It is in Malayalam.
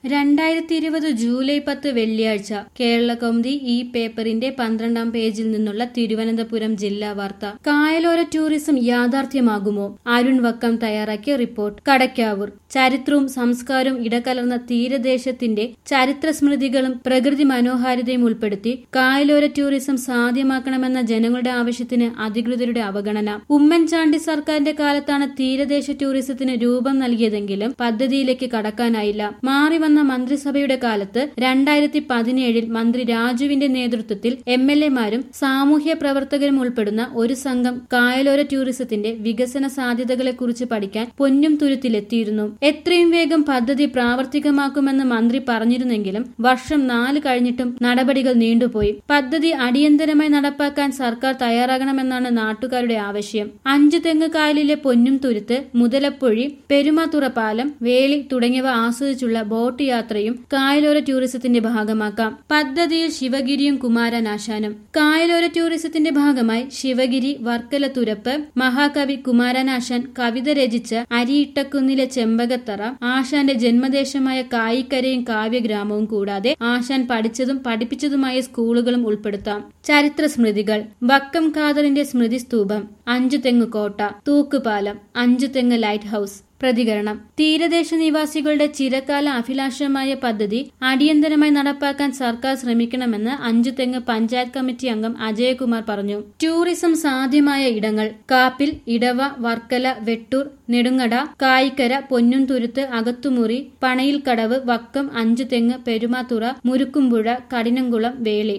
രണ്ടായിരത്തി ഇരുപത് ജൂലൈ പത്ത് വെള്ളിയാഴ്ച കേരള കൗമുദി ഈ പേപ്പറിന്റെ പന്ത്രണ്ടാം പേജിൽ നിന്നുള്ള തിരുവനന്തപുരം ജില്ലാ വാർത്ത കായലോര ടൂറിസം യാഥാർത്ഥ്യമാകുമോ അരുൺ വക്കം തയ്യാറാക്കിയ റിപ്പോർട്ട് കടക്കാവൂർ ചരിത്രവും സംസ്കാരവും ഇടകലർന്ന തീരദേശത്തിന്റെ ചരിത്ര സ്മൃതികളും പ്രകൃതി മനോഹാരിതയും ഉൾപ്പെടുത്തി കായലോര ടൂറിസം സാധ്യമാക്കണമെന്ന ജനങ്ങളുടെ ആവശ്യത്തിന് അധികൃതരുടെ അവഗണന ഉമ്മൻചാണ്ടി സർക്കാരിന്റെ കാലത്താണ് തീരദേശ ടൂറിസത്തിന് രൂപം നൽകിയതെങ്കിലും പദ്ധതിയിലേക്ക് കടക്കാനായില്ല മാറി വന്ന മന്ത്രിസഭയുടെ കാലത്ത് രണ്ടായിരത്തി പതിനേഴിൽ മന്ത്രി രാജുവിന്റെ നേതൃത്വത്തിൽ എം എൽ എമാരും സാമൂഹ്യ പ്രവർത്തകരും ഉൾപ്പെടുന്ന ഒരു സംഘം കായലോര ടൂറിസത്തിന്റെ വികസന സാധ്യതകളെക്കുറിച്ച് പഠിക്കാൻ പൊന്നും തുരുത്തിലെത്തിയിരുന്നു എത്രയും വേഗം പദ്ധതി പ്രാവർത്തികമാക്കുമെന്ന് മന്ത്രി പറഞ്ഞിരുന്നെങ്കിലും വർഷം നാല് കഴിഞ്ഞിട്ടും നടപടികൾ നീണ്ടുപോയി പദ്ധതി അടിയന്തരമായി നടപ്പാക്കാൻ സർക്കാർ തയ്യാറാകണമെന്നാണ് നാട്ടുകാരുടെ ആവശ്യം അഞ്ചു തെങ്ങ് കായലിലെ പൊന്നും തുരുത്ത് മുതലപ്പൊഴി പെരുമാത്തുറ പാലം വേളി തുടങ്ങിയവ ആസ്വദിച്ചുള്ള ബോട്ട് യാത്രയും കായലോര ടൂറിസത്തിന്റെ ഭാഗമാക്കാം പദ്ധതിയിൽ ശിവഗിരിയും കുമാരനാശാനും കായലോര ടൂറിസത്തിന്റെ ഭാഗമായി ശിവഗിരി വർക്കല തുരപ്പ് മഹാകവി കുമാരനാശാൻ കവിത രചിച്ച അരിയിട്ടക്കുന്നിലെ ചെമ്പകത്തറ ആശാന്റെ ജന്മദേശമായ കായിക്കരയും കാവ്യഗ്രാമവും കൂടാതെ ആശാൻ പഠിച്ചതും പഠിപ്പിച്ചതുമായ സ്കൂളുകളും ഉൾപ്പെടുത്താം ചരിത്ര സ്മൃതികൾ വക്കം ഖാദറിന്റെ സ്മൃതി സ്തൂപം അഞ്ചു തെങ്ങ് കോട്ട തൂക്കുപാലം അഞ്ചു തെങ്ങ് ലൈറ്റ് ഹൌസ് പ്രതികരണം തീരദേശ നിവാസികളുടെ ചിരകാല അഭിലാഷമായ പദ്ധതി അടിയന്തരമായി നടപ്പാക്കാൻ സർക്കാർ ശ്രമിക്കണമെന്ന് അഞ്ചുതെങ്ങ് പഞ്ചായത്ത് കമ്മിറ്റി അംഗം അജയകുമാർ പറഞ്ഞു ടൂറിസം സാധ്യമായ ഇടങ്ങൾ കാപ്പിൽ ഇടവ വർക്കല വെട്ടൂർ നെടുങ്ങട കായിക്കര പൊന്നുംതുരുത്ത് അകത്തുമുറി പണയിൽക്കടവ് വക്കം അഞ്ചുതെങ്ങ് പെരുമാത്തുറ മുരുക്കുംപുഴ കഠിനംകുളം വേളി